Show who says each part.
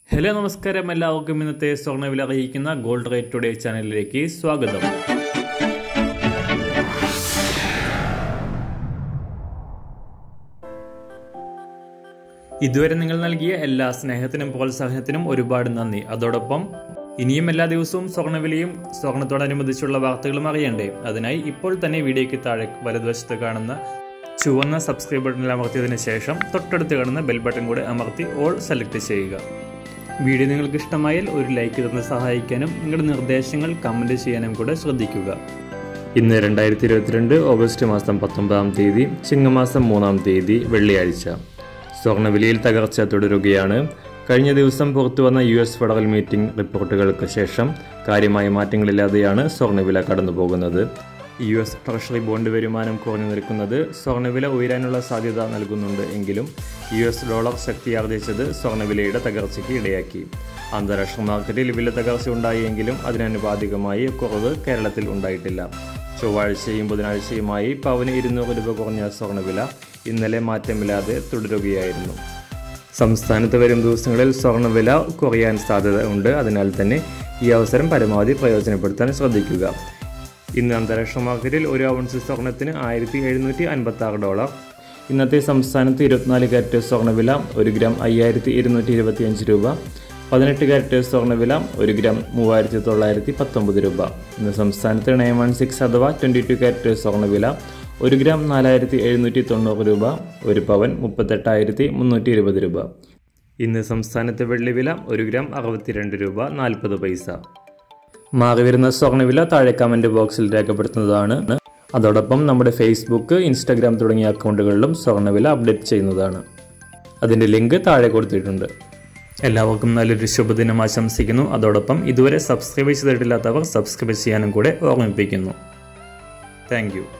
Speaker 1: hello നമസ്കാരം എല്ലാവർക്കും ഇന്നത്തെ സ്വർണ്ണവില അറിയിക്കുന്ന ഗോൾഡ് റേറ്റ് ടുഡേ ചാനലിലേക്ക് സ്വാഗതം ഇതുവരെ നിങ്ങൾ നൽകിയ എല്ലാ സ്നേഹത്തിനും പ്രോത്സാഹനത്തിനും ഒരുപാട് നന്ദി അതോടൊപ്പം ഇനിയും എല്ലാ ദിവസവും സ്വർണ്ണവിലയും സ്വർണത്തോടനുബന്ധിച്ചുള്ള വാർത്തകളും അറിയണ്ടേ അതിനായി ഇപ്പോൾ തന്നെ വീഡിയോയ്ക്ക് താഴെ വലതുവശത്ത് കാണുന്ന ചുവന്ന സബ്സ്ക്രൈബ് ബട്ടണിൽ അമർത്തിയതിനു ശേഷം തൊട്ടടുത്ത് കാണുന്ന ബെൽ ബട്ടൺ കൂടെ അമർത്തി ഓൾ സെലക്ട് ചെയ്യുക വീഡിയോ നിങ്ങൾക്ക് ഇഷ്ടമായാൽ ഒരു ലൈക്ക് തന്ന് സഹായിക്കാനും നിങ്ങളുടെ നിർദ്ദേശങ്ങൾ കമൻറ്റ് ചെയ്യാനും കൂടെ ശ്രദ്ധിക്കുക ഇന്ന് രണ്ടായിരത്തി ഇരുപത്തിരണ്ട് ഓഗസ്റ്റ് മാസം പത്തൊമ്പതാം തീയതി ചിങ്ങമാസം മൂന്നാം തീയതി വെള്ളിയാഴ്ച സ്വർണ്ണവിലയിൽ തകർച്ച തുടരുകയാണ് കഴിഞ്ഞ ദിവസം പുറത്തുവന്ന യു എസ് ഫെഡറൽ മീറ്റിംഗ് റിപ്പോർട്ടുകൾക്ക് ശേഷം കാര്യമായ മാറ്റങ്ങളില്ലാതെയാണ് സ്വർണ്ണവില കടന്നു പോകുന്നത് യു എസ് ട്രഷറി ബോണ്ട് വരുമാനം കുറഞ്ഞു നിൽക്കുന്നത് സ്വർണ്ണവില ഉയരാനുള്ള സാധ്യത നൽകുന്നുണ്ട് എങ്കിലും യു എസ് ഡോളർ ശക്തിയാർജിച്ചത് സ്വർണ്ണവിലയുടെ തകർച്ചയ്ക്ക് ഇടയാക്കി അന്താരാഷ്ട്ര മാർക്കറ്റിൽ വില തകർച്ച ഉണ്ടായെങ്കിലും അതിനനുപാതികമായി കുറവ് കേരളത്തിൽ ഉണ്ടായിട്ടില്ല ചൊവ്വാഴ്ചയും ബുധനാഴ്ചയുമായി പവന് ഇരുന്നൂറ് രൂപ കുറഞ്ഞ സ്വർണ്ണവില ഇന്നലെ മാറ്റമില്ലാതെ തുടരുകയായിരുന്നു സംസ്ഥാനത്ത് വരും ദിവസങ്ങളിൽ സ്വർണ്ണവില കുറയാൻ സാധ്യത ഉണ്ട് അതിനാൽ തന്നെ ഈ അവസരം പരമാവധി പ്രയോജനപ്പെടുത്താൻ ശ്രദ്ധിക്കുക ഇന്ന് അന്താരാഷ്ട്ര മാർക്കറ്റിൽ ഒരു ഔൺസ് സ്വർണത്തിന് ആയിരത്തി എഴുന്നൂറ്റി അൻപത്തി ആറ് ഡോളർ ഇന്നത്തെ സംസ്ഥാനത്ത് ഇരുപത്തിനാല് കാരറ്റ് സ്വർണ്ണവില ഒരു ഗ്രാം അയ്യായിരത്തി ഇരുന്നൂറ്റി ഇരുപത്തി അഞ്ച് രൂപ പതിനെട്ട് കാരറ്റ് സ്വർണ്ണവില ഒരു ഗ്രാം മൂവായിരത്തി തൊള്ളായിരത്തി പത്തൊമ്പത് രൂപ ഇന്ന് സംസ്ഥാനത്ത് നയൻ വൺ സിക്സ് അഥവാ ട്വൻറ്റി ടു കാരറ്റ് സ്വർണ്ണവില ഒരു ഗ്രാം നാലായിരത്തി എഴുന്നൂറ്റി തൊണ്ണൂറ് രൂപ ഒരു പവൻ മുപ്പത്തെട്ടായിരത്തി മുന്നൂറ്റി ഇരുപത് രൂപ ഇന്ന് സംസ്ഥാനത്തെ വെള്ളിവില ഒരു ഗ്രാം അറുപത്തിരണ്ട് രൂപ നാൽപ്പത് പൈസ മാറി വരുന്ന സ്വർണ്ണവില താഴെ കമൻറ്റ് ബോക്സിൽ രേഖപ്പെടുത്തുന്നതാണ് അതോടൊപ്പം നമ്മുടെ ഫേസ്ബുക്ക് ഇൻസ്റ്റാഗ്രാം തുടങ്ങിയ അക്കൗണ്ടുകളിലും സ്വർണ്ണവില അപ്ഡേറ്റ് ചെയ്യുന്നതാണ് അതിൻ്റെ ലിങ്ക് താഴെ കൊടുത്തിട്ടുണ്ട് എല്ലാവർക്കും നല്ലൊരു ശുഭദിനം ആശംസിക്കുന്നു അതോടൊപ്പം ഇതുവരെ സബ്സ്ക്രൈബ് ചെയ്തിട്ടില്ലാത്തവർ സബ്സ്ക്രൈബ് ചെയ്യാനും കൂടെ ഓർമ്മിപ്പിക്കുന്നു താങ്ക്